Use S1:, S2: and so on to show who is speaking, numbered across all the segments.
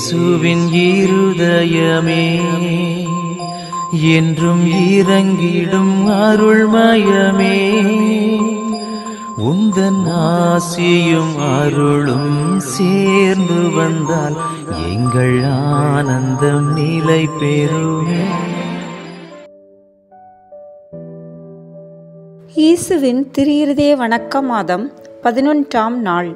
S1: இயேசுவின் இருதயமே என்றும் இறங்கிடும் அருள்மயமே உந்தன் ஆசியும் அருளும் சேர்ந்து வந்தால் எங்கள் ஆனந்தம் நிலை பெறுமே
S2: இயேசுவின் திரியிருதய வணக்க மாதம் பதினொன்றாம் நாள்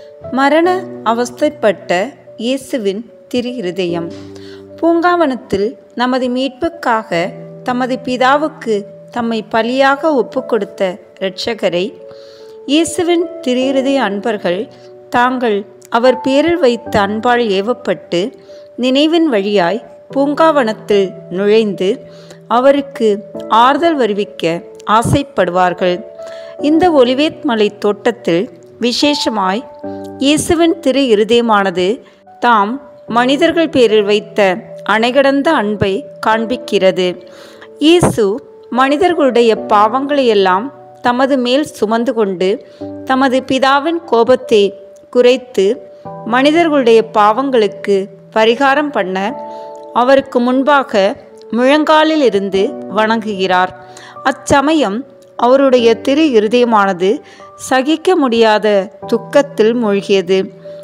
S2: மரண அவஸ்தைப்பட்ட இயேசுவின் திரு இருதயம் பூங்காவனத்தில் நமது மீட்புக்காக தமது பிதாவுக்கு தம்மை பலியாக ஒப்புக்கொடுத்த இரட்சகரை இயேசுவின் திரு இருதய அன்பர்கள் தாங்கள் அவர் பேரில் வைத்த அன்பால் ஏவப்பட்டு நினைவின் வழியாய் பூங்காவனத்தில் நுழைந்து அவருக்கு ஆறுதல் வருவிக்க ஆசைப்படுவார்கள் இந்த ஒலிவேத் மலை தோட்டத்தில் விசேஷமாய் இயேசுவின் திரு இருதயமானது தாம் மனிதர்கள் பேரில் வைத்த அணைகடந்த அன்பை காண்பிக்கிறது இயேசு மனிதர்களுடைய பாவங்களையெல்லாம் தமது மேல் சுமந்து கொண்டு தமது பிதாவின் கோபத்தை குறைத்து மனிதர்களுடைய பாவங்களுக்கு பரிகாரம் பண்ண அவருக்கு முன்பாக முழங்காலில் இருந்து வணங்குகிறார் அச்சமயம் அவருடைய திரு இருதயமானது சகிக்க முடியாத துக்கத்தில் மூழ்கியது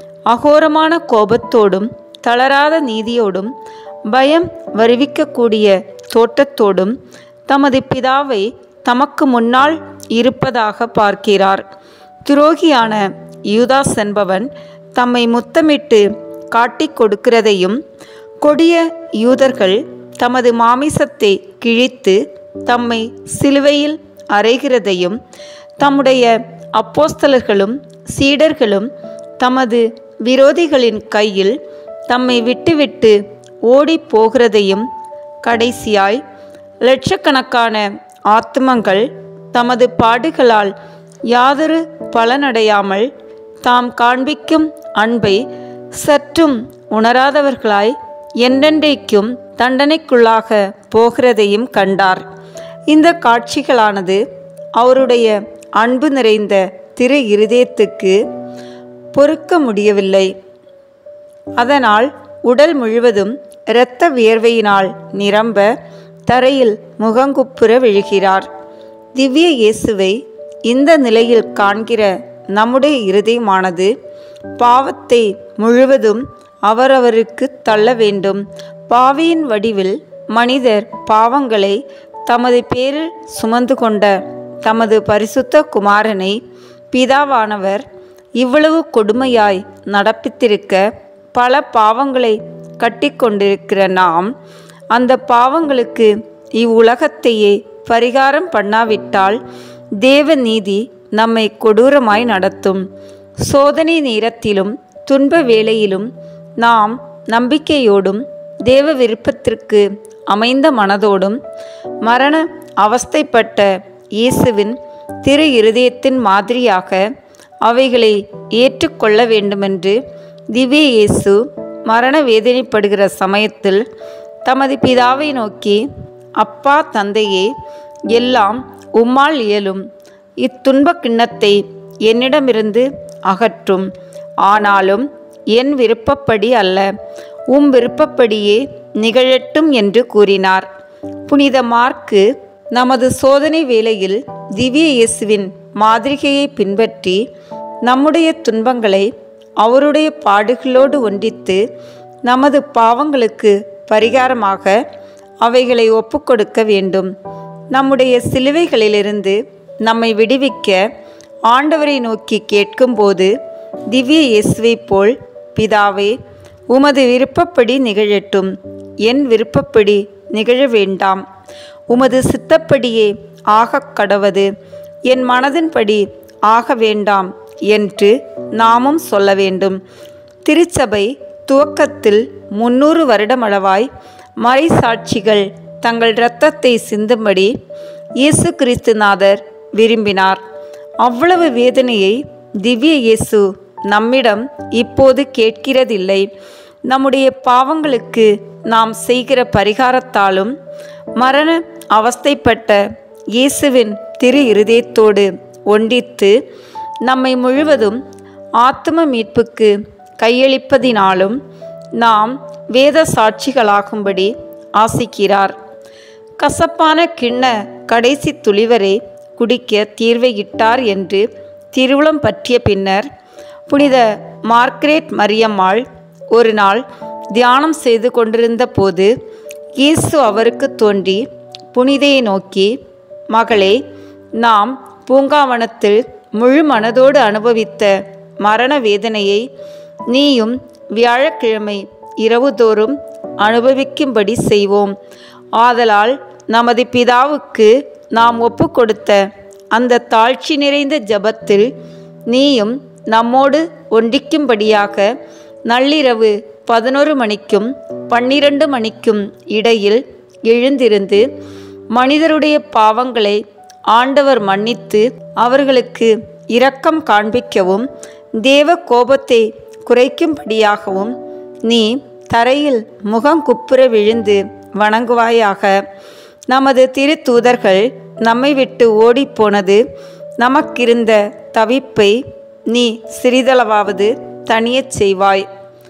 S2: அகோரமான கோபத்தோடும் தளராத நீதியோடும் பயம் வருவிக்கக்கூடிய தோட்டத்தோடும் தமது பிதாவை தமக்கு முன்னால் இருப்பதாக பார்க்கிறார் துரோகியான யூதாஸ் என்பவன் தம்மை முத்தமிட்டு காட்டிக் கொடுக்கிறதையும் கொடிய யூதர்கள் தமது மாமிசத்தை கிழித்து தம்மை சிலுவையில் அறைகிறதையும் தம்முடைய அப்போஸ்தலர்களும் சீடர்களும் தமது விரோதிகளின் கையில் தம்மை விட்டுவிட்டு ஓடிப் போகிறதையும் கடைசியாய் லட்சக்கணக்கான ஆத்மங்கள் தமது பாடுகளால் யாதொரு பலனடையாமல் தாம் காண்பிக்கும் அன்பை சற்றும் உணராதவர்களாய் என்றென்றைக்கும் தண்டனைக்குள்ளாக போகிறதையும் கண்டார் இந்த காட்சிகளானது அவருடைய அன்பு நிறைந்த திரு இருதயத்துக்கு பொறுக்க முடியவில்லை அதனால் உடல் முழுவதும் இரத்த வியர்வையினால் நிரம்ப தரையில் முகங்குப்புற விழுகிறார் திவ்ய இயேசுவை இந்த நிலையில் காண்கிற நம்முடைய இருதயமானது பாவத்தை முழுவதும் அவரவருக்கு தள்ள வேண்டும் பாவியின் வடிவில் மனிதர் பாவங்களை தமது பேரில் சுமந்து கொண்ட தமது பரிசுத்த குமாரனை பிதாவானவர் இவ்வளவு கொடுமையாய் நடப்பித்திருக்க பல பாவங்களை கட்டிக்கொண்டிருக்கிற நாம் அந்த பாவங்களுக்கு இவ்வுலகத்தையே பரிகாரம் பண்ணாவிட்டால் தேவ நீதி நம்மை கொடூரமாய் நடத்தும் சோதனை நேரத்திலும் துன்ப வேளையிலும் நாம் நம்பிக்கையோடும் தேவ விருப்பத்திற்கு அமைந்த மனதோடும் மரண அவஸ்தைப்பட்ட இயேசுவின் திரு இருதயத்தின் மாதிரியாக அவைகளை ஏற்றுக்கொள்ள வேண்டுமென்று திவ்ய இயேசு மரண வேதனைப்படுகிற சமயத்தில் தமது பிதாவை நோக்கி அப்பா தந்தையே எல்லாம் உம்மால் இயலும் இத்துன்பக் கிண்ணத்தை என்னிடமிருந்து அகற்றும் ஆனாலும் என் விருப்பப்படி அல்ல உம் விருப்பப்படியே நிகழட்டும் என்று கூறினார் புனித மார்க்கு நமது சோதனை வேளையில் திவ்ய இயேசுவின் மாதிரிகையை பின்பற்றி நம்முடைய துன்பங்களை அவருடைய பாடுகளோடு ஒன்றித்து நமது பாவங்களுக்கு பரிகாரமாக அவைகளை ஒப்புக்கொடுக்க வேண்டும் நம்முடைய சிலுவைகளிலிருந்து நம்மை விடுவிக்க ஆண்டவரை நோக்கி கேட்கும்போது திவ்ய இயேசுவைப் போல் பிதாவே உமது விருப்பப்படி நிகழட்டும் என் விருப்பப்படி நிகழ வேண்டாம் உமது சித்தப்படியே ஆகக் கடவது என் மனதின்படி ஆக வேண்டாம் என்று நாமும் சொல்ல வேண்டும் திருச்சபை துவக்கத்தில் முன்னூறு வருடமளவாய் மறைசாட்சிகள் தங்கள் இரத்தத்தை சிந்தும்படி இயேசு கிறிஸ்துநாதர் விரும்பினார் அவ்வளவு வேதனையை திவ்ய இயேசு நம்மிடம் இப்போது கேட்கிறதில்லை நம்முடைய பாவங்களுக்கு நாம் செய்கிற பரிகாரத்தாலும் மரண அவஸ்தைப்பட்ட இயேசுவின் திரு இருதயத்தோடு ஒன்றித்து நம்மை முழுவதும் ஆத்ம மீட்புக்கு கையளிப்பதினாலும் நாம் வேத சாட்சிகளாகும்படி ஆசிக்கிறார் கசப்பான கிண்ண கடைசி துளிவரை குடிக்க தீர்வையிட்டார் என்று திருவுளம் பற்றிய பின்னர் புனித மார்க்ரேட் மரியம்மாள் ஒரு நாள் தியானம் செய்து கொண்டிருந்த போது இயேசு அவருக்கு தோன்றி புனிதையை நோக்கி மகளே நாம் பூங்காவனத்தில் முழு மனதோடு அனுபவித்த மரண வேதனையை நீயும் வியாழக்கிழமை இரவுதோறும் அனுபவிக்கும்படி செய்வோம் ஆதலால் நமது பிதாவுக்கு நாம் ஒப்பு கொடுத்த அந்த தாழ்ச்சி நிறைந்த ஜபத்தில் நீயும் நம்மோடு ஒன்றிக்கும்படியாக நள்ளிரவு பதினொரு மணிக்கும் பன்னிரண்டு மணிக்கும் இடையில் எழுந்திருந்து மனிதருடைய பாவங்களை ஆண்டவர் மன்னித்து அவர்களுக்கு இரக்கம் காண்பிக்கவும் தேவ கோபத்தை குறைக்கும்படியாகவும் நீ தரையில் முகங்குப்புற விழுந்து வணங்குவாயாக நமது திருத்தூதர்கள் நம்மை விட்டு ஓடிப்போனது நமக்கிருந்த தவிப்பை நீ சிறிதளவாவது தனியச் செய்வாய்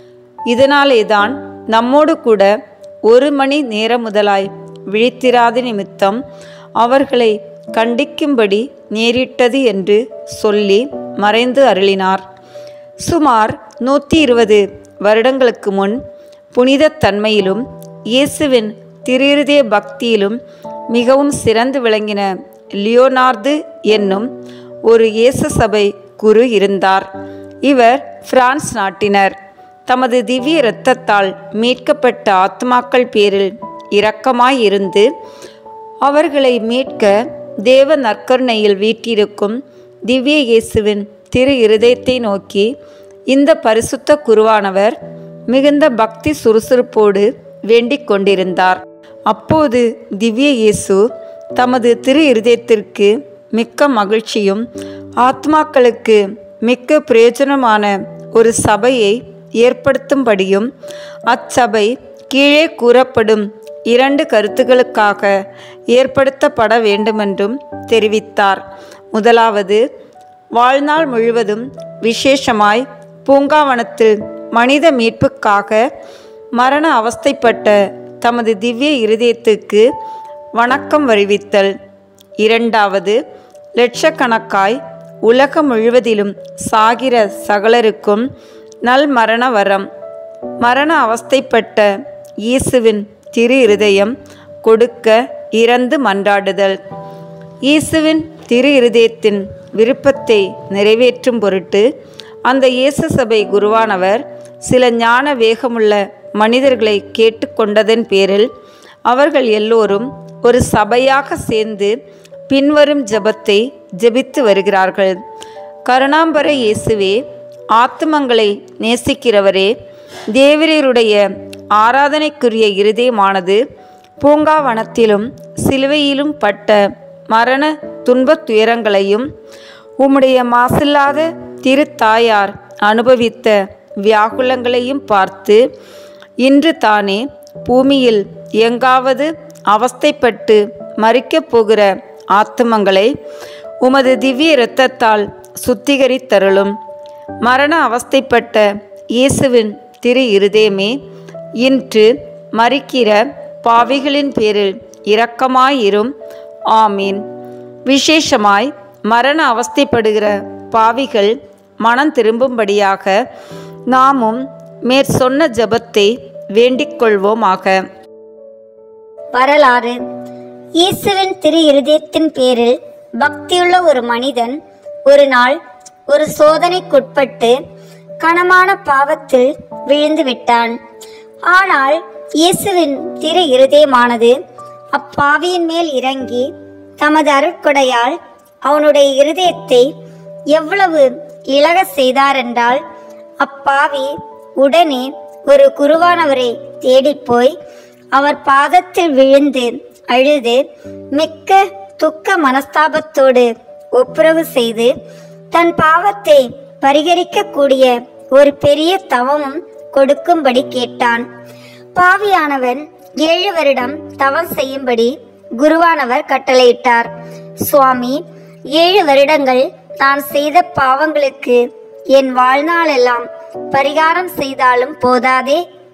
S2: இதனாலேதான் நம்மோடு கூட ஒரு மணி நேரம் முதலாய் விழித்திராத நிமித்தம் அவர்களை கண்டிக்கும்படி நேரிட்டது என்று சொல்லி மறைந்து அருளினார் சுமார் நூற்றி இருபது வருடங்களுக்கு முன் புனிதத் தன்மையிலும் இயேசுவின் திருஇருதய பக்தியிலும் மிகவும் சிறந்து விளங்கின லியோனார்து என்னும் ஒரு இயேசு சபை குரு இருந்தார் இவர் பிரான்ஸ் நாட்டினர் தமது திவ்ய இரத்தத்தால் மீட்கப்பட்ட ஆத்மாக்கள் பேரில் இரக்கமாயிருந்து அவர்களை மீட்க தேவ நற்கருணையில் வீட்டிருக்கும் திவ்ய இயேசுவின் திரு இருதயத்தை நோக்கி இந்த பரிசுத்த குருவானவர் மிகுந்த பக்தி சுறுசுறுப்போடு வேண்டிக் கொண்டிருந்தார் அப்போது திவ்ய இயேசு தமது திரு இருதயத்திற்கு மிக்க மகிழ்ச்சியும் ஆத்மாக்களுக்கு மிக்க பிரயோஜனமான ஒரு சபையை ஏற்படுத்தும்படியும் அச்சபை கீழே கூறப்படும் இரண்டு கருத்துகளுக்காக ஏற்படுத்தப்பட வேண்டுமென்றும் தெரிவித்தார் முதலாவது வாழ்நாள் முழுவதும் விசேஷமாய் பூங்காவனத்தில் மனித மீட்புக்காக மரண அவஸ்தைப்பட்ட தமது திவ்ய இருதயத்துக்கு வணக்கம் வருவித்தல் இரண்டாவது லட்சக்கணக்காய் உலகம் முழுவதிலும் சாகிற சகலருக்கும் நல் மரண வரம் மரண அவஸ்தைப்பட்ட இயேசுவின் திரு இருதயம் கொடுக்க இறந்து மன்றாடுதல் இயேசுவின் திரு இருதயத்தின் விருப்பத்தை நிறைவேற்றும் பொருட்டு அந்த இயேசு சபை குருவானவர் சில ஞான வேகமுள்ள மனிதர்களை கேட்டுக்கொண்டதன் பேரில் அவர்கள் எல்லோரும் ஒரு சபையாக சேர்ந்து பின்வரும் ஜெபத்தை ஜெபித்து வருகிறார்கள் கருணாம்பர இயேசுவே ஆத்துமங்களை நேசிக்கிறவரே தேவரருடைய ஆராதனைக்குரிய இருதயமானது பூங்காவனத்திலும் சிலுவையிலும் பட்ட மரண துன்பத் துயரங்களையும் உம்முடைய மாசில்லாத திருத்தாயார் அனுபவித்த வியாகுலங்களையும் பார்த்து இன்று தானே பூமியில் எங்காவது அவஸ்தைப்பட்டு மறிக்கப் போகிற ஆத்துமங்களை உமது திவ்ய இரத்தத்தால் சுத்திகரித்தருளும் மரண அவஸ்தைப்பட்ட இயேசுவின் திரு இருதயமே இன்று மறிக்கிற பாவிகளின் பேரில் இரக்கமாயிரும் ஆமீன் விசேஷமாய் மரண அவஸ்தைப்படுகிற பாவிகள் மனம் திரும்பும்படியாக நாமும் மேற்சொன்ன ஜெபத்தை வேண்டிக் கொள்வோமாக
S3: வரலாறு இயேசுவின் திரு இருதயத்தின் பேரில் பக்தியுள்ள ஒரு மனிதன் ஒரு நாள் ஒரு சோதனைக்குட்பட்டு கனமான பாவத்தில் விழுந்து விட்டான் ஆனால் இயேசுவின் திரு இருதயமானது அப்பாவியின் மேல் இறங்கி தமது அருட்கொடையால் அவனுடைய இருதயத்தை எவ்வளவு இழக செய்தாரென்றால் அப்பாவி உடனே ஒரு குருவானவரை தேடிப்போய் அவர் பாதத்தில் விழுந்து அழுது மிக்க துக்க மனஸ்தாபத்தோடு ஒப்புரவு செய்து தன் பாவத்தை பரிகரிக்கக்கூடிய ஒரு பெரிய தவமும் கொடுக்கும்படி கேட்டான் பாவியானவன் ஏழு வருடம் தவம் செய்யும்படி குருவானவர் கட்டளையிட்டார் சுவாமி ஏழு வருடங்கள் நான் செய்த பாவங்களுக்கு என் வாழ்நாளெல்லாம் பரிகாரம் செய்தாலும் போதாதே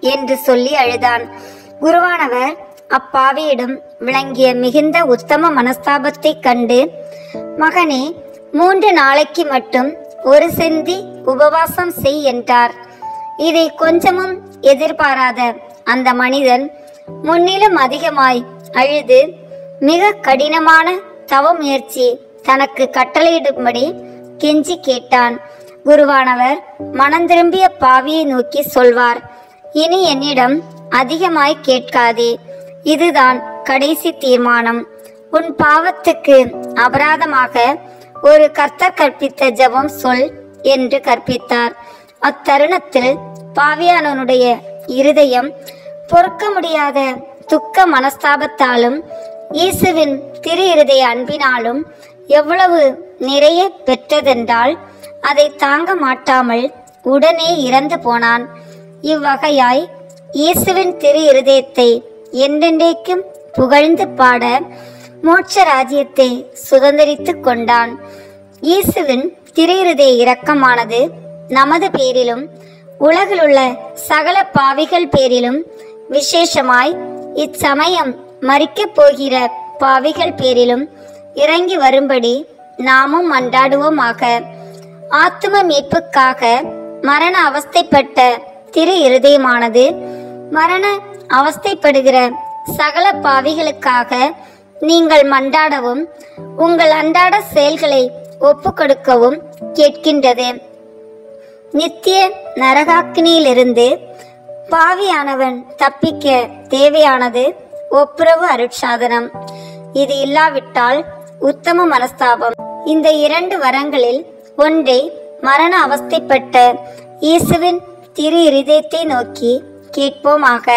S3: என்று சொல்லி அழுதான் குருவானவர் அப்பாவியிடம் விளங்கிய மிகுந்த உத்தம மனஸ்தாபத்தைக் கண்டு மகனே மூன்று நாளைக்கு மட்டும் ஒரு செந்தி உபவாசம் செய் என்றார் இதை கொஞ்சமும் எதிர்பாராத அந்த மனிதன் முன்னிலும் அதிகமாய் அழுது மிக கடினமான தவ முயற்சி தனக்கு கட்டளையிடும்படி கெஞ்சி கேட்டான் குருவானவர் மனந்திரும்பிய பாவியை நோக்கி சொல்வார் இனி என்னிடம் அதிகமாய் கேட்காதே இதுதான் கடைசி தீர்மானம் உன் பாவத்துக்கு அபராதமாக ஒரு கர்த்தர் கற்பித்த ஜெபம் சொல் என்று கற்பித்தார் அத்தருணத்தில் பாவியானவனுடைய இருதயம் பொறுக்க முடியாத துக்க மனஸ்தாபத்தாலும் இயேசுவின் திரு இருதய அன்பினாலும் எவ்வளவு நிறைய பெற்றதென்றால் அதை தாங்க மாட்டாமல் உடனே இறந்து போனான் இவ்வகையாய் இயேசுவின் திரு இருதயத்தை என்றென்றைக்கும் புகழ்ந்து பாட மோட்ச ராஜ்யத்தை சுதந்திரித்துக் கொண்டான் இயேசுவின் திரு இருதய இரக்கமானது நமது பேரிலும் உலகிலுள்ள சகல பாவிகள் பேரிலும் விசேஷமாய் இச்சமயம் மறிக்கப் போகிற பாவிகள் பேரிலும் இறங்கி வரும்படி நாமும் மன்றாடுவோமாக ஆத்தும மீட்புக்காக மரண அவஸ்தைப்பட்ட திரு இருதயமானது மரண அவஸ்தைப்படுகிற சகல பாவிகளுக்காக நீங்கள் மன்றாடவும் உங்கள் அன்றாட செயல்களை ஒப்புக்கொடுக்கவும் கேட்கின்றது நித்திய நரகாக்கினியிலிருந்து பாவியானவன் தப்பிக்க தேவையானது ஒப்புரவு அருட்சாதனம் இது இல்லாவிட்டால் உத்தம மனஸ்தாபம் இந்த இரண்டு வரங்களில் ஒன்றை மரண அவஸ்தைப்பட்ட இயேசுவின் திரு இருதயத்தை நோக்கி கேட்போமாக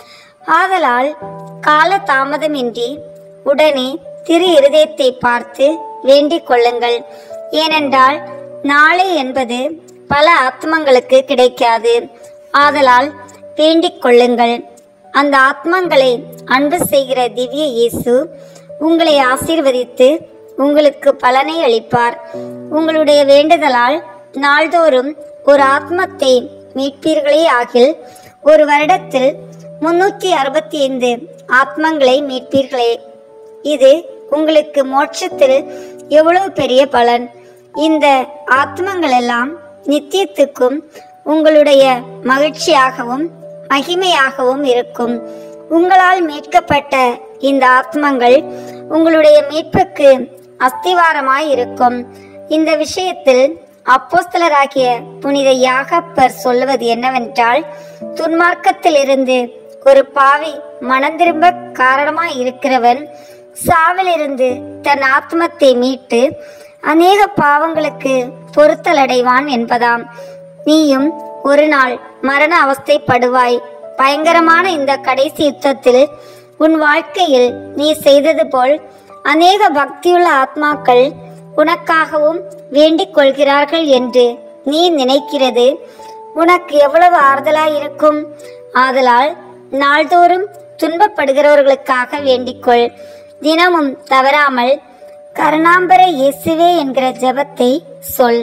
S3: ஆதலால் கால தாமதமின்றி உடனே திரு இருதயத்தை பார்த்து வேண்டிக் கொள்ளுங்கள் ஏனென்றால் நாளை என்பது பல ஆத்மங்களுக்கு கிடைக்காது ஆதலால் வேண்டிக் கொள்ளுங்கள் அந்த ஆத்மங்களை அன்பு செய்கிற திவ்ய இயேசு உங்களை ஆசீர்வதித்து உங்களுக்கு பலனை அளிப்பார் உங்களுடைய வேண்டுதலால் நாள்தோறும் ஒரு ஆத்மத்தை மீட்பீர்களே ஆகில் ஒரு வருடத்தில் முன்னூற்றி அறுபத்தி ஐந்து ஆத்மங்களை மீட்பீர்களே இது உங்களுக்கு மோட்சத்தில் எவ்வளவு பெரிய பலன் இந்த ஆத்மங்கள் எல்லாம் நித்தியத்துக்கும் உங்களுடைய மகிழ்ச்சியாகவும் மகிமையாகவும் இருக்கும் உங்களால் மீட்கப்பட்ட இந்த ஆத்மங்கள் உங்களுடைய மீட்புக்கு அஸ்திவாரமாய் இருக்கும் இந்த விஷயத்தில் அப்போஸ்தலராகிய புனித யாகப்பர் சொல்லுவது என்னவென்றால் துன்மார்க்கத்திலிருந்து ஒரு பாவி மனந்திரும்ப காரணமாய் இருக்கிறவன் சாவிலிருந்து தன் ஆத்மத்தை மீட்டு அநேக பாவங்களுக்கு பொறுத்தல் அடைவான் என்பதாம் நீயும் ஒரு நாள் மரண அவஸ்தைப்படுவாய் பயங்கரமான இந்த கடைசி யுத்தத்தில் உன் வாழ்க்கையில் நீ செய்தது போல் அநேக பக்தியுள்ள ஆத்மாக்கள் உனக்காகவும் வேண்டிக் கொள்கிறார்கள் என்று நீ நினைக்கிறது உனக்கு எவ்வளவு ஆறுதலாய் இருக்கும் ஆதலால் நாள்தோறும் துன்பப்படுகிறவர்களுக்காக வேண்டிக்கொள் தினமும் தவறாமல் கருணாம்பர இயேசுவே என்கிற ஜெபத்தை சொல்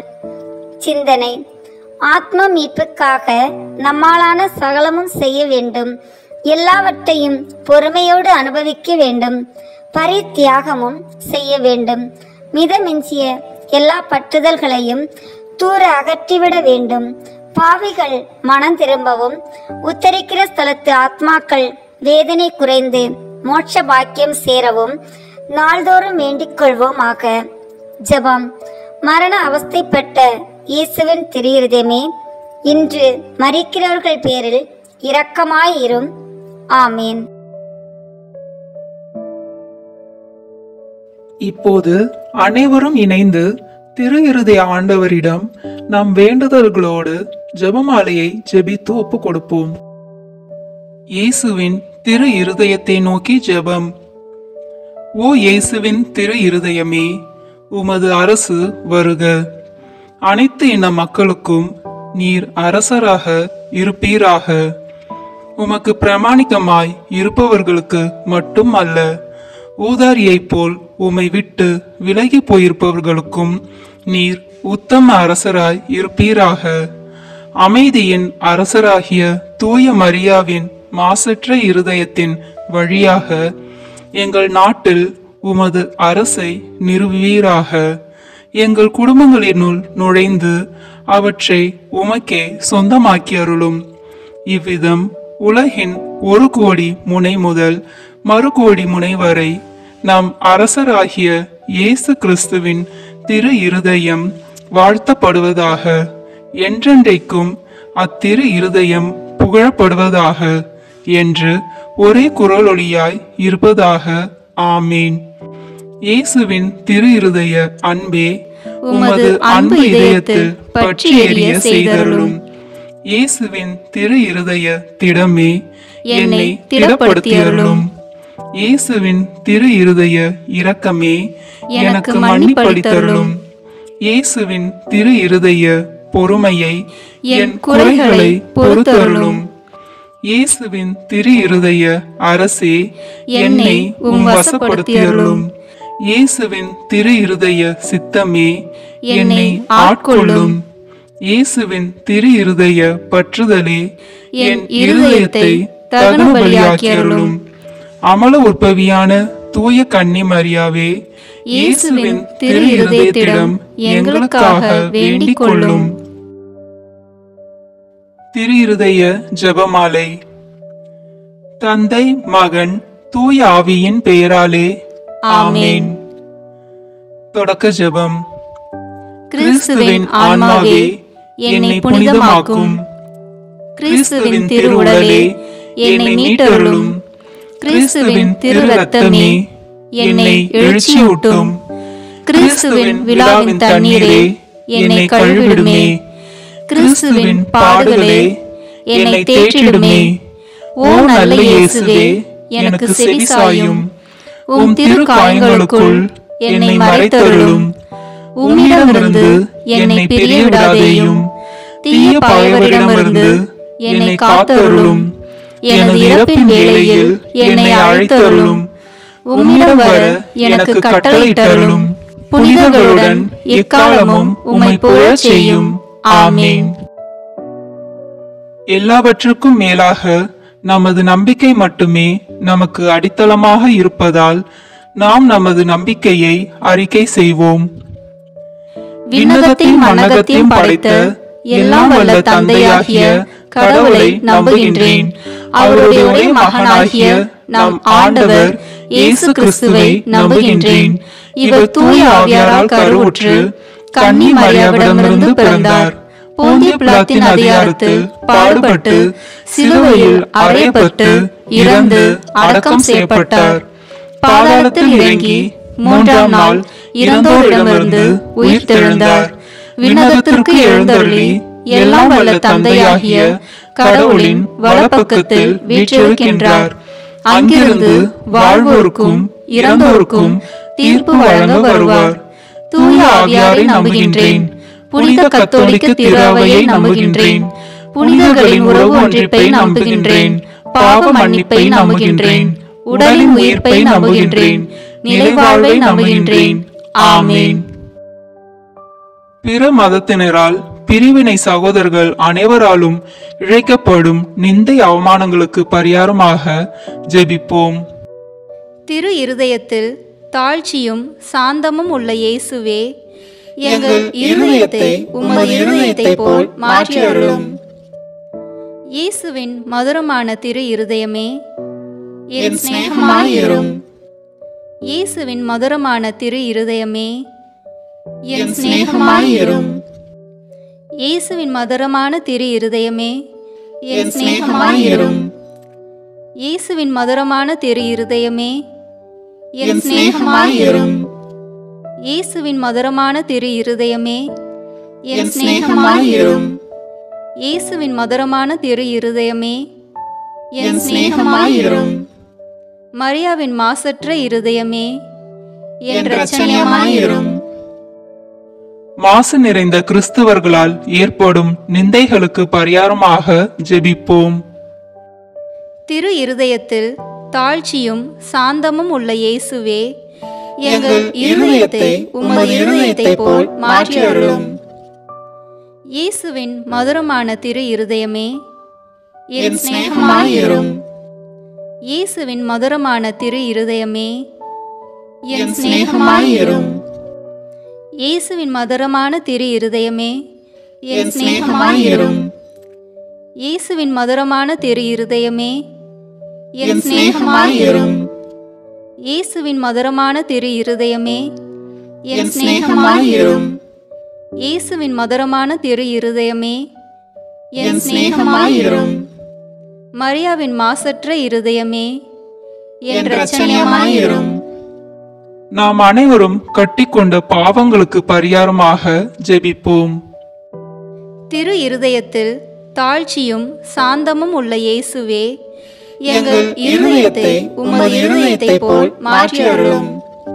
S3: சிந்தனை ஆத்ம மீட்புக்காக நம்மாலான சகலமும் செய்ய வேண்டும் எல்லாவற்றையும் பொறுமையோடு அனுபவிக்க வேண்டும் பரித்தியாகமும் செய்ய வேண்டும் மிதமிஞ்சிய எல்லா பற்றுதல்களையும் தூர அகற்றிவிட வேண்டும் பாவிகள் மனம் திரும்பவும் உத்தரிக்கிற ஸ்தலத்து ஆத்மாக்கள் வேதனை குறைந்து மோட்ச பாக்கியம் சேரவும் நாள்தோறும் வேண்டிக் கொள்வோமாக ஜெபம் மரண அவஸ்தைப்பட்ட இயேசுவின் திரியிருதமே இன்று மறிக்கிறவர்கள் பேரில் இரக்கமாயிரும் ஆமேன்
S4: இப்போது அனைவரும் இணைந்து திரு இருதய ஆண்டவரிடம் நம் வேண்டுதல்களோடு ஜெபமாலையை ஜெபித்து ஒப்பு கொடுப்போம் இயேசுவின் திரு இருதயத்தை நோக்கி ஜெபம் ஓ இயேசுவின் திரு இருதயமே உமது அரசு வருக அனைத்து இன மக்களுக்கும் நீர் அரசராக இருப்பீராக உமக்கு பிரமாணிக்கமாய் இருப்பவர்களுக்கு மட்டும் அல்ல ஊதாரியைப் போல் உம்மை விட்டு விலகி போயிருப்பவர்களுக்கும் நீர் உத்தம அரசராய் இருப்பீராக அமைதியின் அரசராகிய தூய மரியாவின் மாசற்ற இருதயத்தின் வழியாக எங்கள் நாட்டில் உமது அரசை நிறுவீராக எங்கள் குடும்பங்களினுள் நுழைந்து அவற்றை உமக்கே சொந்தமாக்கி அருளும் இவ்விதம் உலகின் ஒரு கோடி முனை முதல் மறு கோடி முனை வரை நம் அரசராகிய இயேசு கிறிஸ்துவின் திரு இருதயம் வாழ்த்தப்படுவதாக என்றென்றைக்கும் அத்திரு இருதயம் புகழப்படுவதாக என்று ஒரே குரலொலியாய் இருப்பதாக ஆமீன் இயேசுவின் திரு இருதய அன்பே உமது அன்பு இதயத்தில் பற்றி எரிய செய்தருளும் இயேசுவின் திரு இருதய திடமே என்னை திடப்படுத்தியருளும் இயேசுவின் திரு இருதய இரக்கமே எனக்கு மன்னிப்பளித்தருளும் இயேசுவின் திரு இருதய பொறுமையை என் குறைகளை பொறுத்தருளும் இயேசுவின் திரு இருதய அரசே என்னை உம் வசப்படுத்தியருளும் இயேசுவின் திரு இருதய சித்தமே என்னை ஆட்கொள்ளும் இயேசுவின் திரு இருதய பற்றுதலே என் இருதயத்தை தகன பலியாக்கியருளும் அமல உற்பவியான தூய கன்னி மரியாவே இயேசுவின் திரு இருதயத்திடம் எங்களுக்காக வேண்டிக் கொள்ளும் திரு இருதய ஜெபமாலை தந்தை மகன் தூய ஆவியின் பெயராலே ஆமென் தொடக்க ஜெபம் கிறிஸ்துவின் ஆன்மாவே என்னை புனிதமாக்கும் கிறிஸ்துவின் திருவுடலே என்னை மீட்டருளும் கிறிஸ்துவின் திரு ரத்தமே என்னை எழுச்சியூட்டும் கிறிஸ்துவின் விழாவின் தண்ணீரே என்னை கழுவிடுமே கிறிஸ்துவின் பாடுகளே என்னை தேற்றிடுமே ஓ நல்ல இயேசுவே எனக்கு செவி சாயும் உம் திரு காயங்களுக்குள் என்னை மறைத்தருளும் உம்மிடமிருந்து என்னை பிரிய விடாதேயும் தீய பாயவரிடமிருந்து என்னை காத்தருளும் எனது இறப்பின் வேளையில் என்னை அழைத்தருளும் உம்மிடம் வர எனக்கு கட்டளையிட்டருளும் புனிதர்களுடன் எக்காலமும் உம்மை புகழச் செய்யும் ஆமேன் எல்லாவற்றுக்கும் மேலாக நமது நம்பிக்கை மட்டுமே நமக்கு அடித்தளமாக இருப்பதால் நாம் நமது நம்பிக்கையை அறிக்கை செய்வோம் விண்ணகத்தையும் மண்ணகத்தையும் படைத்த எல்லாம் வல்ல தந்தையாகிய கடவுளை நம்புகின்றேன் அவருடைய ஒரே மகனாகிய நம் ஆண்டவர் இயேசு கிறிஸ்துவை நம்புகின்றேன் இவர் தூய ஆவியாரால் கருவுற்று கன்னி மரியாவிடமிருந்து பிறந்தார் போந்திய பிளாத்தின் அதிகாரத்தில் பாடுபட்டு சிலுவையில் அறையப்பட்டு இறந்து அடக்கம் செய்யப்பட்டார் பாதாளத்தில் இறங்கி மூன்றாம் நாள் இறந்தோரிடமிருந்து உயிர் தெழுந்தார் விண்ணகத்திற்கு எழுந்தருளி எல்லாம் வல்ல தந்தையாகிய கடவுளின் வலப்பக்கத்தில் வீற்றிருக்கின்றார் அங்கிருந்து வாழ்வோருக்கும் இறந்தோருக்கும் தீர்ப்பு வழங்க வருவார் தூய ஆவியாரை நம்புகின்றேன் புனித கத்தோலிக்க திருவையை நம்புகின்றேன் புனிதர்களின் உறவு ஒன்றிப்பை நம்புகின்றேன் பாவ மன்னிப்பை நம்புகின்றேன் உடலின் உயிர்ப்பை நம்புகின்றேன் நிலைவாழ்வை நம்புகின்றேன் ஆமேன் பிற மதத்தினரால் பிரிவினை சகோதரர்கள் அனைவராலும் இழைக்கப்படும் நிந்தை அவமானங்களுக்கு பரிகாரமாக ஜெபிப்போம்
S5: திரு இருதயத்தில் தாழ்ச்சியும் சாந்தமும் உள்ள இயேசுவே
S4: எங்கள் இருதயத்தை உமது இருதயத்தைப் போல் மாற்றி அருளும்.
S5: இயேசுவின் மதுரமான திரு இருதயமே
S4: என் சிநேகமாயிரும்.
S5: இயேசுவின் மதுரமான திரு இருதயமே
S4: என் சிநேகமாயிரும்.
S5: இயேசுவின் மதுரமான திரு இருதயமே
S4: என் சிநேகமாயிரும்.
S5: இயேசுவின் மதுரமான திரு இருதயமே
S4: என் சிநேகமாயிரும்.
S5: இயேசுவின் மதுரமான திரு இருதயமே
S4: என் சிநேகமாயிரும்.
S5: இயேசுவின் மதுரமான திரு இருதயமே
S4: என் சிநேகமாயிரும்.
S5: மரியாவின் மாசற்ற இருதயமே
S4: என் இரட்சணியமாயிரும். மாசு நிறைந்த கிறிஸ்தவர்களால் ஏற்படும் நிந்தைகளுக்கு பரிகாரமாக ஜெபிப்போம்
S5: திரு இருதயத்தில் தாழ்ச்சியும் சாந்தமும் உள்ள இயேசுவே
S4: எங்கள் இருதயத்தை உமது இருதயத்தைப் போல் மாற்றி அருளும்.
S5: இயேசுவின் மதுரமான திரு இருதயமே
S4: என் சிநேகமாயிரும்
S5: இயேசுவின் மதுரமான திரு இருதயமே
S4: என் சிநேகமாயிரும்
S5: இயேசுவின் மதுரமான திரு இருதயமே
S4: என் சிநேகமாயிரும்
S5: இயேசுவின் மதுரமான திரு இருதயமே
S4: என் சிநேகமாயிரும்
S5: இயேசுவின் மதுரமான திரு இருதயமே
S4: என் சிநேகமாயிரும்
S5: இயேசுவின் மதுரமான திரு இருதயமே
S4: என் சிநேகமாயிரும்
S5: மரியாவின் மாசற்ற இருதயமே
S4: என் இரட்சணியமாயிரும்
S6: நாம் அனைவரும் கட்டிக்கொண்ட பாவங்களுக்கு பரிகாரமாக ஜெபிப்போம்
S5: திரு இருதயத்தில் தாழ்ச்சியும் சாந்தமும் உள்ள இயேசுவே
S4: எங்கள் இருதயத்தை உமது இருதயத்தை போல் மாற்றி அருளும்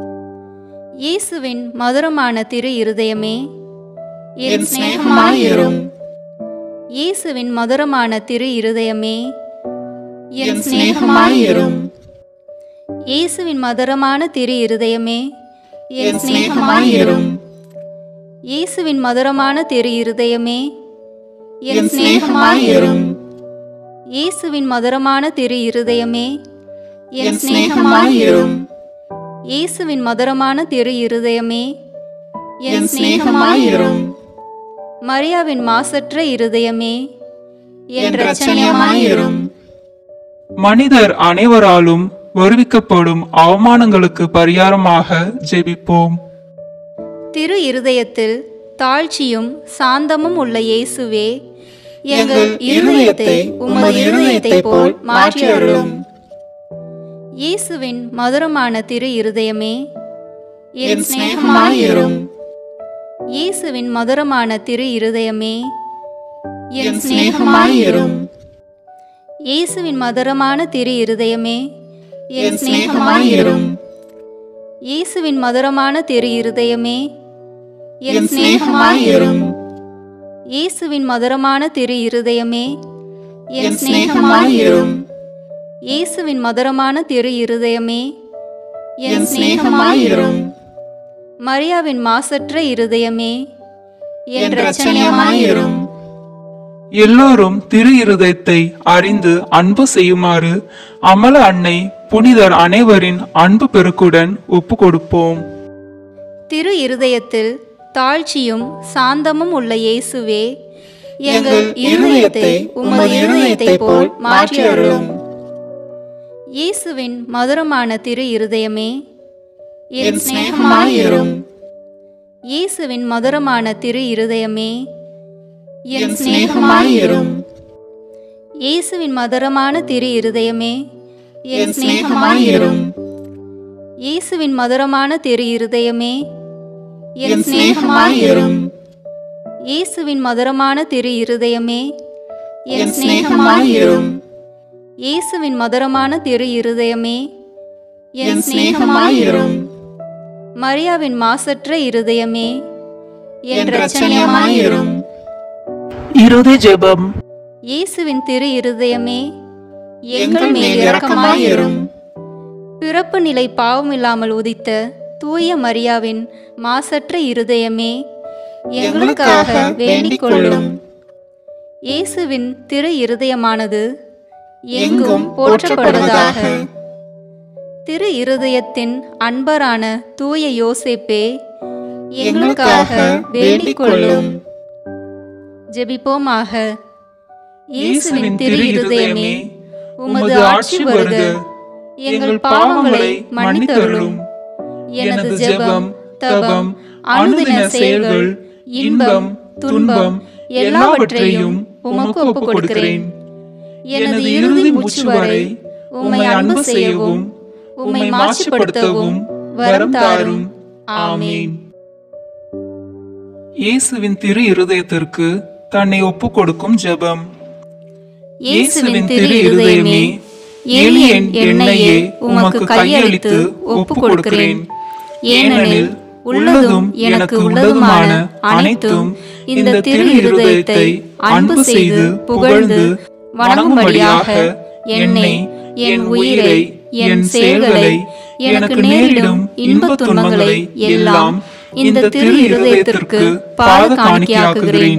S5: இயேசுவின் மதுரமான திரு இருதயமே
S4: என் சிநேகமாயிரும்
S5: இயேசுவின் மதுரமான திரு இருதயமே
S4: என் சிநேகமாயிரும்
S5: இயேசுவின் மதுரமான திரு இருதயமே
S4: என் சிநேகமாயிரும்
S5: இயேசுவின் மதுரமான திரு இருதயமே
S4: என் சிநேகமாயிரும்
S5: இயேசுவின் மதுரமான திரு இருதயமே
S4: என் சிநேகமாயிரும்
S5: இயேசுவின் மதுரமான திரு இருதயமே
S4: என் சிநேகமாயிரும்
S5: மரியாவின் மாசற்ற இருதயமே
S4: என் இரட்சணியமாயிரும்
S6: மனிதர் அனைவராலும் வருவிக்கப்படும் அவமானங்களுக்கு பரிகாரமாக ஜெபிப்போம்
S5: திரு இருதயத்தில் தாழ்ச்சியும் சாந்தமும் உள்ள இயேசுவே
S4: எங்கள் இருதயத்தை உமது இருதயத்தை போல் மாற்றி அருளும்
S5: இயேசுவின் மதுரமான திரு இருதயமே
S4: என் சிநேகமாயிரும்
S5: இயேசுவின் மதுரமான திரு இருதயமே
S4: என் சிநேகமாயிரும்
S5: இயேசுவின் மதுரமான திரு இருதயமே
S4: என் சிநேகமாயிரும்
S5: இயேசுவின் மதுரமான திரு இருதயமே
S4: என் சிநேகமாயிரும்
S5: இயேசுவின் மதுரமான திரு இருதயமே
S4: என் சிநேகமாயிரும்
S5: இயேசுவின் மதுரமான திரு இருதயமே
S4: என் சிநேகமாயிரும்
S5: மரியாவின் மாசற்ற இருதயமே
S4: என் இரட்சணியமாயிரும்
S6: எல்லோரும் திரு இருதயத்தை அறிந்து அன்பு செய்யுமாறு அமல அன்னை புனிதர் அனைவரின் அன்பு பெருக்குடன் ஒப்பு கொடுப்போம்
S5: திரு இருதயத்தில் தாழ்ச்சியும் சாந்தமும் உள்ள இயேசுவே
S4: எங்கள் இருதயத்தை உமது இருதயத்தை போல் மாற்றி அருளும்
S5: இயேசுவின் மதுரமான திரு இருதயமே
S4: என் சிநேகமாயிரும்
S5: இயேசுவின் மதுரமான திரு இருதயமே
S4: என் சிநேகமாயிரும்
S5: இயேசுவின் மதுரமான திரு இருதயமே
S4: என் சிநேகமாயிரும்
S5: இயேசுவின் மதுரமான திரு இருதயமே
S4: என் சிநேகமாயிரும்
S5: இயேசுவின் மதுரமான திரு இருதயமே
S4: என் சிநேகமாயிரும்
S5: இயேசுவின் மதுரமான திரு இருதயமே
S4: என் சிநேகமாயிரும்
S5: மரியாவின் மாசற்ற இருதயமே
S4: என் இரட்சணியமாயிரும்
S6: இறுதி ஜெபம்
S5: இயேசுவின் திரு இருதயமே
S4: எங்கள் மேல் இரக்கமாயிரும்
S5: பிறப்பு நிலை பாவமில்லாமல் உதித்த தூய மரியாவின் மாசற்ற இருதயமே எங்களுக்காக வேண்டிக் கொள்ளும் இயேசுவின் திரு இருதயமானது எங்கும் போற்றப்படுவதாக திரு இருதயத்தின் அன்பரான தூய யோசேப்பே எங்களுக்காக வேண்டிக் கொள்ளும் ஜெபிப்போமாக இயேசுவின் திரு இருதயமே உமது ஆட்சி வருக எங்கள் பாவங்களை மன்னித்தருளும் எனது ஜெபம் தபம் அனுதின செயல்கள் இன்பம் துன்பம் எல்லாவற்றையும் உமக்கு ஒப்புக் கொடுக்கிறேன் எனது இறுதி மூச்சு வரை உம்மை அன்பு செய்யவும் உம்மை மாசுபடுத்தவும் வரம் தாரும் ஆமென்
S6: இயேசுவின் திரு இருதயத்திற்கு தன்னை ஒப்பு கொடுக்கும் ஜெபம்
S5: இயேசுவின் திரு இருதயமே எளிய எண்ணெயே உமக்கு கையளித்து ஒப்புக் கொடுக்கிறேன் ஏனெனில் உள்ளதும் எனக்கு உள்ளதுமான அனைத்தும் இந்த திரு இருதயத்தை அன்பு செய்து புகழ்ந்து வணங்கும்படியாக என்னை என் உயிரை என் செயல்களை எனக்கு நேரிடும் இன்பத் துன்பங்களை எல்லாம் இந்த திரு இருதயத்திற்கு பாத காணிக்கையாக்குகிறேன்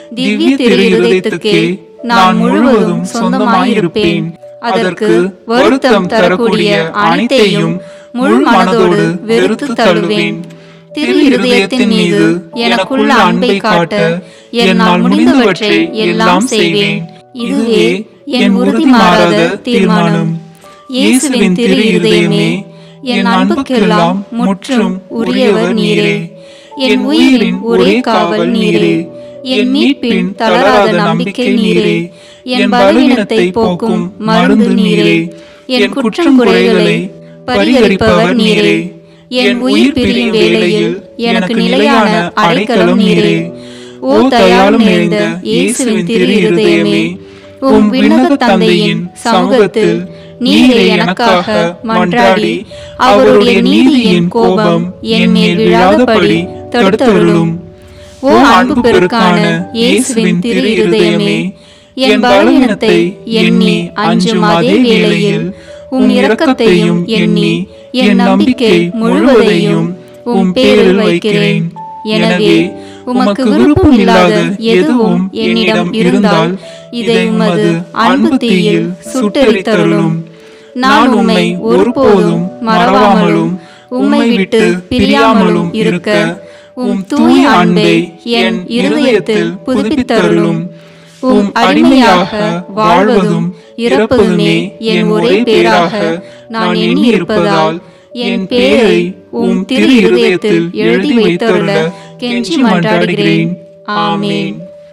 S5: திவ்ய திரு இருதயத்துக்கே நான் முழுவதும் சொந்தமாயிருப்பேன் அதற்கு வருத்தம் தரக்கூடிய அனைத்தையும் முழு மனதோடு வெறுத்து தள்ளுவேன் திரு இருதயத்தின் மீது எனக்குள்ள அன்பை காட்ட என்னால் முடிந்தவற்றை எல்லாம் செய்வேன் இதுவே என் உறுதி மாறாத தீர்மானம் இயேசுவின் திரு இருதயமே என் அன்புக்கெல்லாம் முற்றும் உரியவர் நீரே என் உயிரின் ஒரே காவல் நீரே என் மீட்பின் தளராத நம்பிக்கை நீரே என் பலவீனத்தை போக்கும் மருந்து நீரே என் குற்றம் குறைகளை பரிகரிப்பவர் நீரே என் உயிர் பிரியும் வேளையில் எனக்கு நிலையான அடைக்கலம் நீரே ஓ தயாளம் நிறைந்த இயேசுவின் திரு இருதயமே உம் விண்ணக தந்தையின் சமூகத்தில் நீரே எனக்காக மன்றாடி அவருடைய நீதியின் கோபம் என் மேல் விழாதபடி தடுத்தருளும் ஓ அன்பு பெருக்கான இயேசுவின் திரு இருதயமே என் பலவீனத்தை எண்ணி அஞ்சும் அதே வேளையில் உம் இரக்கத்தையும் எண்ணி என் நம்பிக்கை முழுவதையும் உம் பேரில் வைக்கிறேன் எனவே உமக்கு விருப்பம் இல்லாத எதுவும் என்னிடம் இருந்தால் இதை உமது அன்பு தீயில் சுட்டெரித்தருளும் நான் உம்மை ஒருபோதும் மறவாமலும் உம்மை விட்டு பிரியாமலும் இருக்க உம் தூய அன்பை என் இருதயத்தில் புதுப்பித்தருளும் உம் அடிமையாக வாழ்வதும் இறப்பதுமே என் ஒரே பேராக நான் எண்ணி இருப்பதால் என் பேரை உம் திரு இருதயத்தில் எழுதி வைத்தருள கெஞ்சி மன்றாடுகிறேன் ஆமேன்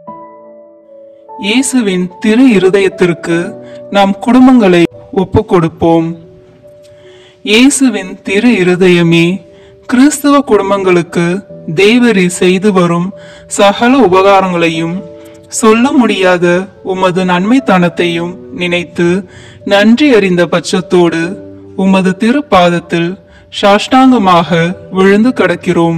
S6: இயேசுவின் திரு இருதயத்திற்கு நம் குடும்பங்களை ஒப்புக் கொடுப்போம் இயேசுவின் திரு இருதயமே கிறிஸ்தவ குடும்பங்களுக்கு தேவரி செய்து வரும் சகல உபகாரங்களையும் சொல்ல முடியாத உமது நன்மைத்தனத்தையும் நினைத்து நன்றி அறிந்த பட்சத்தோடு உமது திருப்பாதத்தில் சாஷ்டாங்கமாக விழுந்து கிடக்கிறோம்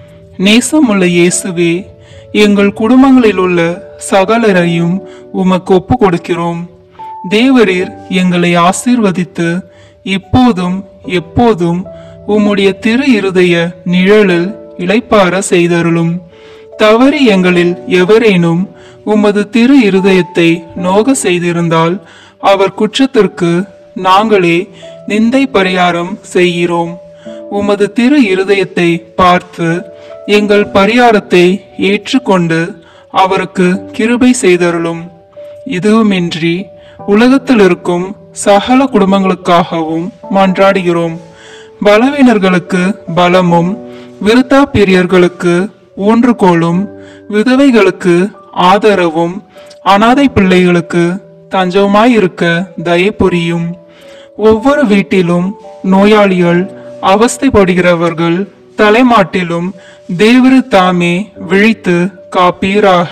S6: நேசமுள்ள இயேசுவே எங்கள் குடும்பங்களில் உள்ள சகலரையும் உமக்கு ஒப்பு கொடுக்கிறோம் தேவரீர் எங்களை ஆசீர்வதித்து இப்போதும் எப்போதும் உம்முடைய திரு இருதய நிழலில் இளைப்பார செய்தருளும் தவறி எங்களில் எவரேனும் உமது திரு இருதயத்தை நோக செய்திருந்தால் அவர் குற்றத்திற்கு நாங்களே நிந்தை பரிகாரம் செய்கிறோம் உமது திரு இருதயத்தை பார்த்து எங்கள் பரிகாரத்தை ஏற்றுக்கொண்டு அவருக்கு கிருபை செய்தருளும் இதுவுமின்றி உலகத்தில் இருக்கும் சகல குடும்பங்களுக்காகவும் மன்றாடுகிறோம் பலவீனர்களுக்கு பலமும் விருத்தாப்பிரியர்களுக்கு ஊன்றுகோலும் விதவைகளுக்கு ஆதரவும் அனாதை பிள்ளைகளுக்கு தஞ்சவுமாயிருக்க தயை புரியும் ஒவ்வொரு வீட்டிலும் நோயாளிகள் அவஸ்தைப்படுகிறவர்கள் தலைமாட்டிலும் தேவரு தாமே விழித்து காப்பீராக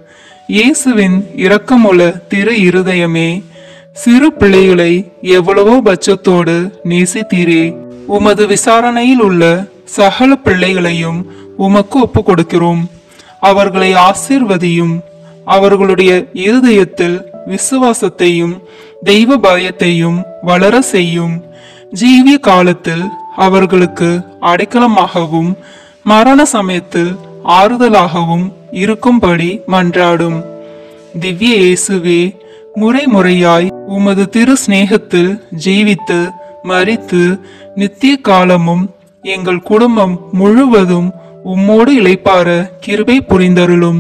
S6: இயேசுவின் இரக்கமுள்ள திரு இருதயமே சிறு பிள்ளைகளை எவ்வளவோ பட்சத்தோடு நேசித்தீரே உமது விசாரணையில் உள்ள சகல பிள்ளைகளையும் உமக்கு ஒப்பு கொடுக்கிறோம் அவர்களை ஆசீர்வதியும் அவர்களுடைய இருதயத்தில் விசுவாசத்தையும் தெய்வ பயத்தையும் வளர செய்யும் ஜீவிய காலத்தில் அவர்களுக்கு அடைக்கலமாகவும் மரண சமயத்தில் ஆறுதலாகவும் இருக்கும்படி மன்றாடும் திவ்ய இயேசுவே முறை முறையாய் உமது திரு சிநேகத்தில் ஜீவித்து மரித்து நித்திய காலமும் எங்கள் குடும்பம் முழுவதும் உம்மோடு இளைப்பார கிருபை புரிந்தருளும்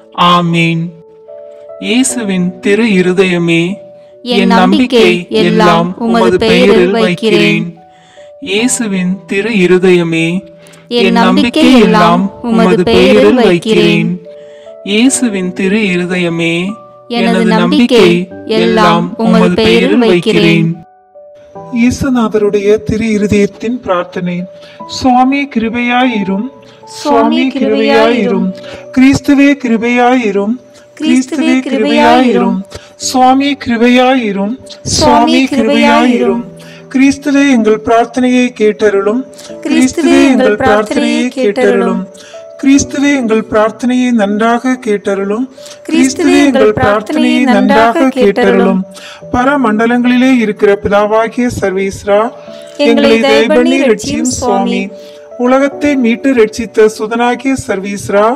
S6: ஆமீன் இயேசுவின் திரு இருதயமே என் நம்பிக்கை எல்லாம் உமது பெயரில் வைக்கிறேன் இயேசுவின் திரு இருதயமே என் நம்பிக்கை எல்லாம் உமது பெயரில் வைக்கிறேன் இயேசுவின் திரு இருதயமே எனது நம்பிக்கை எல்லாம் உமது பெயரில் வைக்கிறேன்
S7: இயேசுநாதருடைய திரு இருதயத்தின் பிரார்த்தனை சுவாமி கிருபையாயிரும் சுவாமி கிருபையாயிரும் கிறிஸ்துவே கிருபையாயிரும் கிறிஸ்துவே கிருபையாயிரும் சுவாமி கிருபையாயிரும் சுவாமி கிருபையாயிரும் கிறிஸ்துவே எங்கள் பிரார்த்தனையை கேட்டருளும் கிறிஸ்துவே எங்கள் பிரார்த்தனையை கேட்டருளும் கிறிஸ்துவே எங்கள் பிரார்த்தனையை நன்றாக கேட்டருளும் கிறிஸ்துவே எங்கள் பிரார்த்தனையை நன்றாக கேட்டருளும் பரமண்டலங்களிலே இருக்கிற பிதாவாகிய சர்வேஸ்ரா எங்களை தயபண்ணி ரட்சியும் சுவாமி உலகத்தை மீட்டு ரட்சித்த சுதனாகிய சர்வீஸ்ரா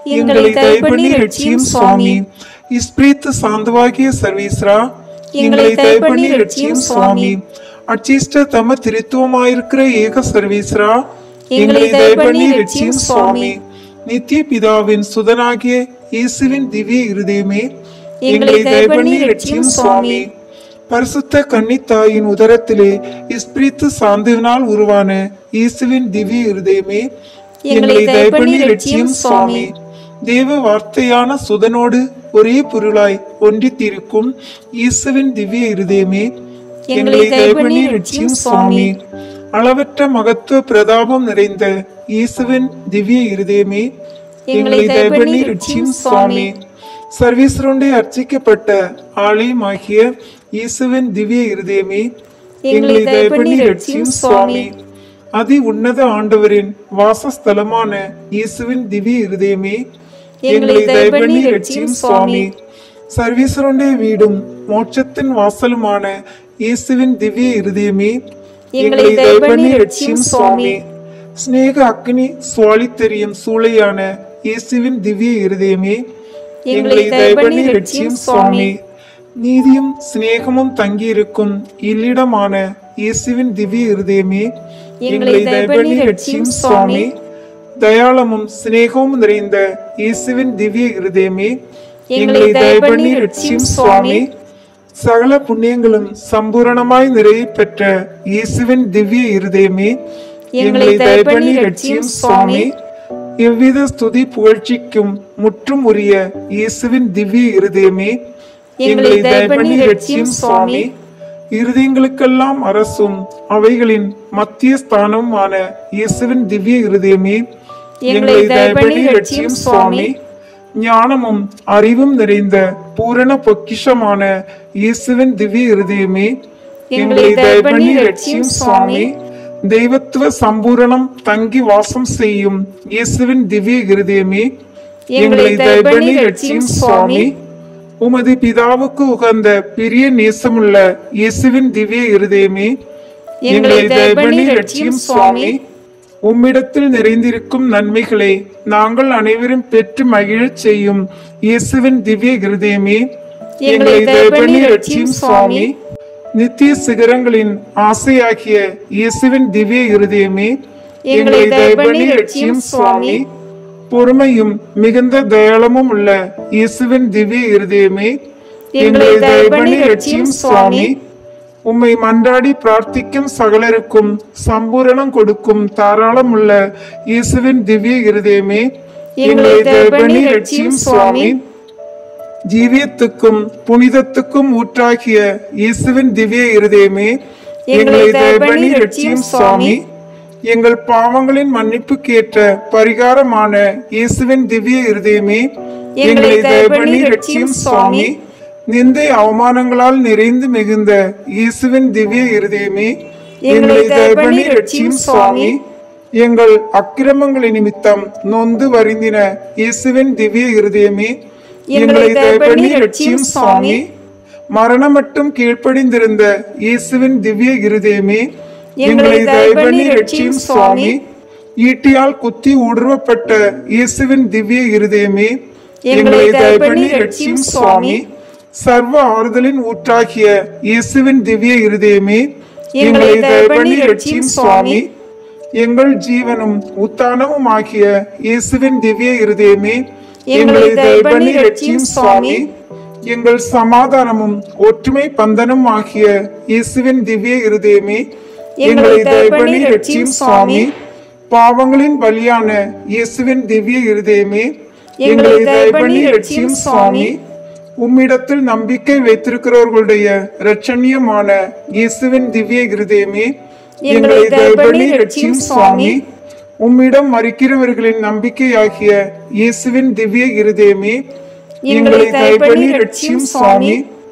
S7: எங்களை தயவு பண்ணி ரட்சியும் சுவாமி இஸ்பிரித்து சாந்தவாகிய சர்வீஸ்ரா எங்களை தயவு பண்ணி ரட்சியும் சுவாமி அச்சிஷ்ட தம திருத்துவமாயிருக்கிற ஏக சர்வீஸ்ரா எங்களை தயவு பண்ணி ரட்சியும் சுவாமி நித்திய பிதாவின் சுதனாகிய இயேசுவின் திவ்ய இருதயமே எங்களை தயவு பண்ணி ரட்சியும் சுவாமி பரிசுத்த கன்னித்தாயின் உதரத்திலே இஸ்பிரித்து சாந்துவினால் உருவான இயேசுவின் திவ்ய இருதயமே எங்களை தயவு பண்ணி ரட்சியும் சுவாமி தேவ வார்த்தையான சுதனோடு ஒரே பொருளாய் ஒன்றித்திருக்கும் இயேசுவின் திவ்ய இருதயமே எங்களை தயவு பண்ணி ரட்சியும் சுவாமி அளவற்ற மகத்துவ பிரதாபம் நிறைந்த இயேசுவின் திவ்ய இருதயமே எங்களை தயவு பண்ணி ரட்சியும் சுவாமி சர்வீஸ்வருண்டே அர்ச்சிக்கப்பட்ட ஆலயமாகிய இயேசுவின் திவ்ய இருதயமே எங்களை தயவு பண்ணி ரட்சியும் சுவாமி அதி உன்னத ஆண்டவரின் வாசஸ்தலமான இயேசுவின் திவ்ய இருதயமே எங்களை தயவு பண்ணி ரட்சியும் சுவாமி சர்வீஸ்வருண்டே வீடும் மோட்சத்தின் வாசலுமான இயேசுவின் திவ்ய இருதயமே எங்களை தயவு பண்ணி ரட்சியும் சுவாமி ஸ்நேக அக்னி சுவாலித்தெரியும் சூளையான இயேசுவின் திவ்ய இருதயமே எங்களை தயவு பண்ணி ரட்சியும் சுவாமி நீதியும் சிநேகமும் தங்கியிருக்கும் இல்லிடமான இயேசுவின் திவ்ய இருதயமே எங்களை தயவு பண்ணி ரட்சியும் சுவாமி தயாளமும் சிநேகமும் நிறைந்த இயேசுவின் திவ்ய இருதயமே எங்களை தயவு பண்ணி ரட்சியும் சுவாமி சகல புண்ணியங்களும் சம்பூரணமாய் நிறைய பெற்ற இயேசுவின் திவ்ய இருதயமே எங்களை தயவு பண்ணி ரட்சியும் சுவாமி எவ்வித ஸ்துதி புகழ்ச்சிக்கும் முற்றும் உரிய இயேசுவின் திவ்ய இருதயமே எங்களை தயவு பண்ணி ரட்சியும் சுவாமி இருதயங்களுக்கெல்லாம் அரசும் அவைகளின் மத்திய ஸ்தானமுமான இயேசுவின் திவ்ய இருதயமே எங்களை தயவு பண்ணி ரட்சியும் சுவாமி ஞானமும் அறிவும் நிறைந்த பூரண பொக்கிஷமான இயேசுவின் திவ்ய இருதயமே எங்களை தயவு பண்ணி ரட்சியும் சுவாமி தெய்வத்துவ சம்பூரணம் தங்கி வாசம் செய்யும் இயேசுவின் திவ்ய இருதயமே எங்களை தயவு பண்ணி ரட்சியும் சுவாமி உமது பிதாவுக்கு உகந்த பிரிய நேசமுள்ள இயேசுவின் திவ்ய இருதயமே எங்களை தயவு பண்ணி ரட்சியும் சுவாமி உம்மிடத்தில் நிறைந்திருக்கும் நன்மைகளை நாங்கள் அனைவரும் பெற்று மகிழச் செய்யும் இயேசுவின் திவ்ய இருதயமே எங்களை தயவு பண்ணி ரட்சியும் சுவாமி நித்திய சிகரங்களின் ஆசையாகிய இயேசுவின் திவ்ய இருதயமே எங்களை தயவு பண்ணி ரட்சியும் சுவாமி பொறுமையும் மிகுந்த தயாளமும் உள்ள இயேசுவின் திவ்ய இருதயமே எங்களை தயவு பண்ணி ரட்சியும் சுவாமி உம்மை மன்றாடி பிரார்த்திக்கும் சகலருக்கும் சம்பூரணம் கொடுக்கும் தாராளம் உள்ள இயேசுவின் திவ்ய இருதயமே எங்களை தயவு பண்ணி ரட்சியும் சுவாமி ஜீவியத்துக்கும் புனிதத்துக்கும் ஊற்றாகிய இயேசுவின் திவ்ய இருதயமே எங்களை தயவு பண்ணி ரட்சியும் சுவாமி எங்கள் பாவங்களின் மன்னிப்புக்கேற்ற பரிகாரமான இயேசுவின் திவ்ய இருதயமே எங்களை தயவு பண்ணி ரட்சியும் சுவாமி நிந்தை அவமானங்களால் நிறைந்து மிகுந்த இயேசுவின் திவ்ய இருதயமே எங்களை தயவு பண்ணி ரட்சியும் சுவாமி எங்கள் அக்கிரமங்களின் நிமித்தம் நொந்து வருந்தின இயேசுவின் திவ்ய இருதயமே எங்களை தயவு பண்ணி ரட்சியும் சுவாமி மரணம் மட்டும் கீழ்ப்படிந்திருந்த இயேசுவின் திவ்ய இருதயமே எங்களை தயவு பண்ணி ரட்சியும் சுவாமி ஈட்டியால் குத்தி ஊடுருவப்பட்ட இயேசுவின் திவ்ய இருதயமே எங்களை தயவு பண்ணி ரட்சியும் சுவாமி சர்வ ஆறுதலின் ஊற்றாகிய இயேசுவின் திவ்ய இருதயமே எங்களை தயவு பண்ணி ரட்சியும் சுவாமி எங்கள் ஜீவனும் உத்தானமும் ஆகிய இயேசுவின் திவ்ய இருதயமே எங்களை தயவு பண்ணி ரட்சியும் சுவாமி எங்கள் சமாதானமும் ஒற்றுமை பந்தனும் ஆகிய இயேசுவின் திவ்ய இருதயமே எங்களை தயவு பண்ணி ரட்சியும் சுவாமி பாவங்களின் பலியான இயேசுவின் திவ்ய இருதயமே எங்களை தயவு பண்ணி ரட்சியும் சுவாமி உம்மிடத்தில் நம்பிக்கை வைத்திருக்கிறவர்களுடைய இரட்சணியமான இயேசுவின் திவ்ய இருதயமே எங்களை தயவு பண்ணி ரட்சியும் சுவாமி உம்மிடம் மறிக்கிறவர்களின் நம்பிக்கையாகிய இயேசுவின் திவ்ய இருதயமே எங்களை தயவு பண்ணி ரட்சியும் சுவாமி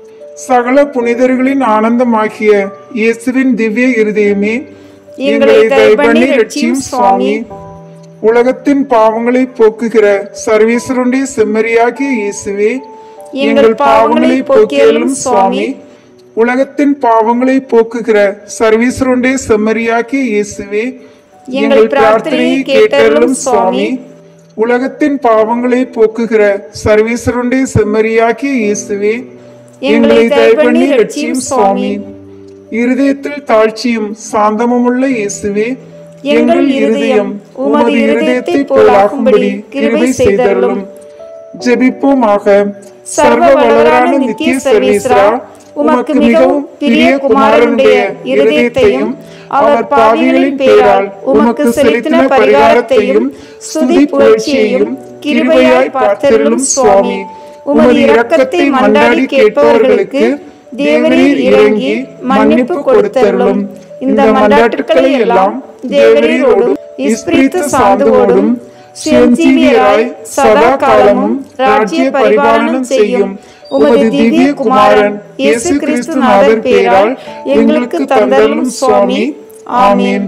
S7: சகல புனிதர்களின் ஆனந்தமாகிய இயேசுவின் திவ்ய இருதயமே எங்களை தயவு பண்ணி ரட்சியும் சுவாமி உலகத்தின் பாவங்களை போக்குகிற சர்வீஸ்வருடைய செம்மறியாகிய இயேசுவே எங்கள் பாவங்களை போக்கியலும் சுவாமி உலகத்தின் பாவங்களை போக்குகிற சர்வீஸ்வருடைய செம்மறியாகிய இயேசுவே எங்கள் பிரார்த்தனையை கேட்டருளும் சுவாமி உலகத்தின் பாவங்களை போக்குகிற சர்வேஸ்வருடைய செம்மறியாகிய இயேசுவே எங்களை தயவு பண்ணி ரட்சியும் சுவாமி இருதயத்தில் தாழ்ச்சியும் சாந்தமும் உள்ள இயேசுவே எங்கள் இருதயம் உமது இருதயத்தை போலாகும்படி கிருபை செய்தருளும் ஜெபிப்போமாக சர்வ வளரான நித்திய சர்வேஸ்வரா உமக்கு மிகவும் பிரிய குமாரனுடைய இருதயத்தையும் அவர் பாவிகளின் பேரால் உமக்கு செலுத்தின பரிகாரத்தையும் ஸ்துதி புகழ்ச்சியையும் கிருபையாய் பார்த்தருளும் சுவாமி உமது இரக்கத்தை மன்றாடி கேட்பவர்களுக்கு தேவரீர் இறங்கி மன்னிப்பு கொடுத்தருளும் இந்த மன்றாட்டுக்களை எல்லாம் தேவரீரோடும் இஸ்பிரித்து சாந்துவோடும் செஞ்சீவியராய் சதா காலமும் ராஜ்ய பரிபாலனம் செய்யும் உமது திவ்ய குமாரன் இயேசு கிறிஸ்து நாதர் பேரால் எங்களுக்கு தந்தருளும் சுவாமி ஆமென்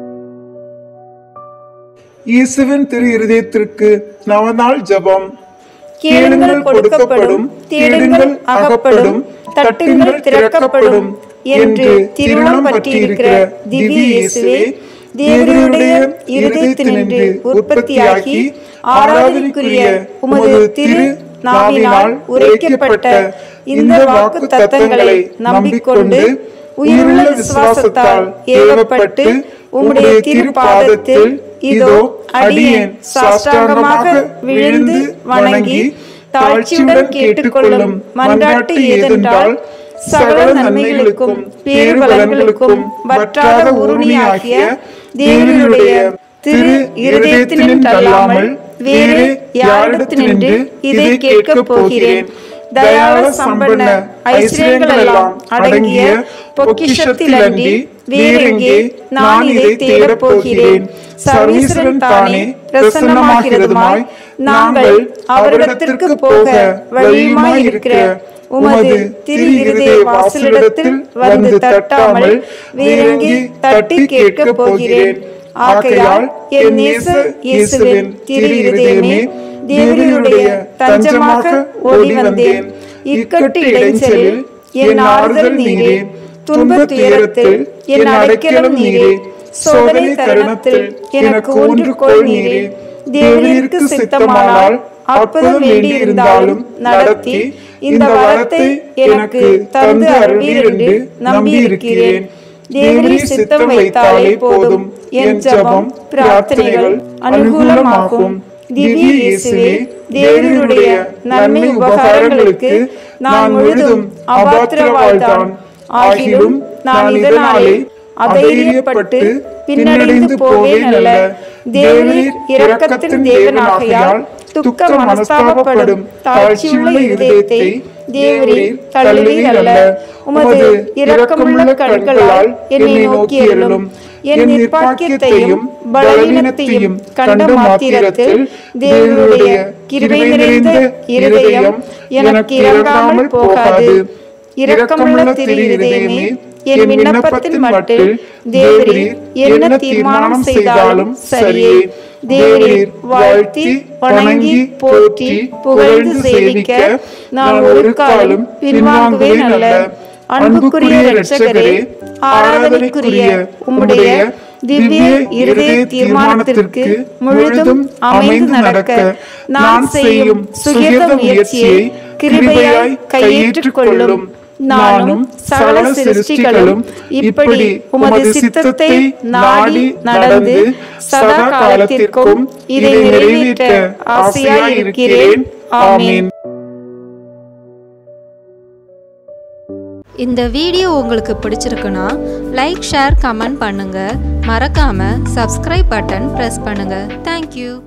S7: இயேசுவின் திரு இருதயத்திற்கு நவநாள் ஜெபம் கேளுங்கள் கொடுக்கப்படும் தேடுங்கள் அகப்படும் தட்டுங்கள் திறக்கப்படும் என்று திருமணம் பற்றியிருக்கிற திவ்ய இயேசுவே தேவனுடைய இருதயத்தினின்று உற்பத்தியாகி ஆராதனைக்குரிய உமது திரு நாவினால் உரைக்கப்பட்ட இந்த வாக்கு தத்தங்களை நம்பிக்கொண்டு உயிருள்ள விசுவாசத்தால் ஏவப்பட்டு உம்முடைய திருப்பாதத்தில் இதோ அடியேன் சாஷ்டாங்கமாக விழுந்து வணங்கி தாழ்ச்சியுடன் கேட்டுக்கொள்ளும் மன்றாட்டு ஏதென்றால் சகல நன்மைகளுக்கும் பேருபலன்களுக்கும் வற்றாத உருணியாகிய தேவனுடைய திரு இருதயத்தினின்றல்லாமல் வேறு யாரிடத்தினின்று இதை கேட்கப் போகிறேன் தயாள சம்பன்ன ஐஸ்வர்யங்களெல்லாம் அடங்கிய பொக்கிஷத்திலன்றி வேறெங்கே நான் இதை தேடப் போகிறேன் சர்வீஸ்வரன் தானே பிரசன்னமாகிறதுமாய் நாங்கள் அவரிடத்திற்கு போக வழியுமாய் இருக்கிற உமது திரு இருதய வாசலிடத்தில் வந்து தட்டாமல் வேறெங்கே தட்டி கேட்கப் போகிறேன் ஆகையால் என் நேச இயேசுவின் திரு இருதயமே தேவனுடைய தஞ்சமாக ஓடி வந்தேன் இக்கட்டு இடைஞ்சலில் என் ஆறுதல் நீரே துன்ப துயரத்தில் என் அடைக்கலம் நீரே சோதனை தருணத்தில் எனக்கு ஒன்றுகோள் நீரே தேவனிற்கு சித்தமானால் அற்புதம் வேண்டியிருந்தாலும் நடத்தி இந்த வரத்தை எனக்கு தந்து அருள்வீர் என்று நம்பியிருக்கிறேன் தேவரீர் சித்தம் வைத்தாலே போதும் என் ஜபம் பிரார்த்தனைகள் அனுகூலமாகும் திவ்ய இயேசுவே தேவனுடைய நன்மை உபகாரங்களுக்கு நான் முழுதும் அபாத்திரவாழ்தான் ஆகிலும் நான் இதனாலே அதைரியப்பட்டு பின்னடைந்து போவேன் அல்ல தேவரீர் இரக்கத்தின் தேவனாகையால் துக்க மனஸ்தாபப்படும் தாழ்ச்சியுள்ள இருதயத்தை தேவரீர் தள்ளுவீர் அல்ல உமது இரக்கமுள்ள கண்களால் என்னை நோக்கி அருளும் என் நிர்பாக்கியத்தையும் பலவீனத்தையும் கண்ட மாத்திரத்தில் தேவனுடைய கிருபை நிறைந்த இருதயம் எனக்கு இறங்காமல் போகாது இரக்கமுள்ள திரு இருதயமே என் விண்ணப்பத்தின் மட்டில் தேவரீர் என்ன தீர்மானம் செய்தாலும் சரியே தேவரீர் வாழ்த்தி வணங்கி போற்றி புகழ்ந்து சேவிக்க நான் ஒரு காலம் பின்வாங்குவேன் அல்ல அன்புக்குரிய இரட்சகரே ஆராதனைக்குரிய உம்முடைய திவ்ய இருதய தீர்மானத்திற்கு முழுதும் அமைந்து நடக்க நான் செய்யும் சுகித முயற்சியை கிருபையாய் கையேற்றுக் கொள்ளும் நானும் சகல சிருஷ்டிகளும் இப்படி உமது சித்தத்தை நாடி நடந்து சதா காலத்திற்கும் இதை நிறைவேற்ற ஆசையாய் இருக்கிறேன் ஆமீன்
S8: இந்த வீடியோ உங்களுக்கு பிடிச்சிருக்குன்னா லைக் ஷேர் கமெண்ட் பண்ணுங்க மறக்காம சப்ஸ்கிரைப் பட்டன் ப்ரெஸ் பண்ணுங்க தேங்க்யூ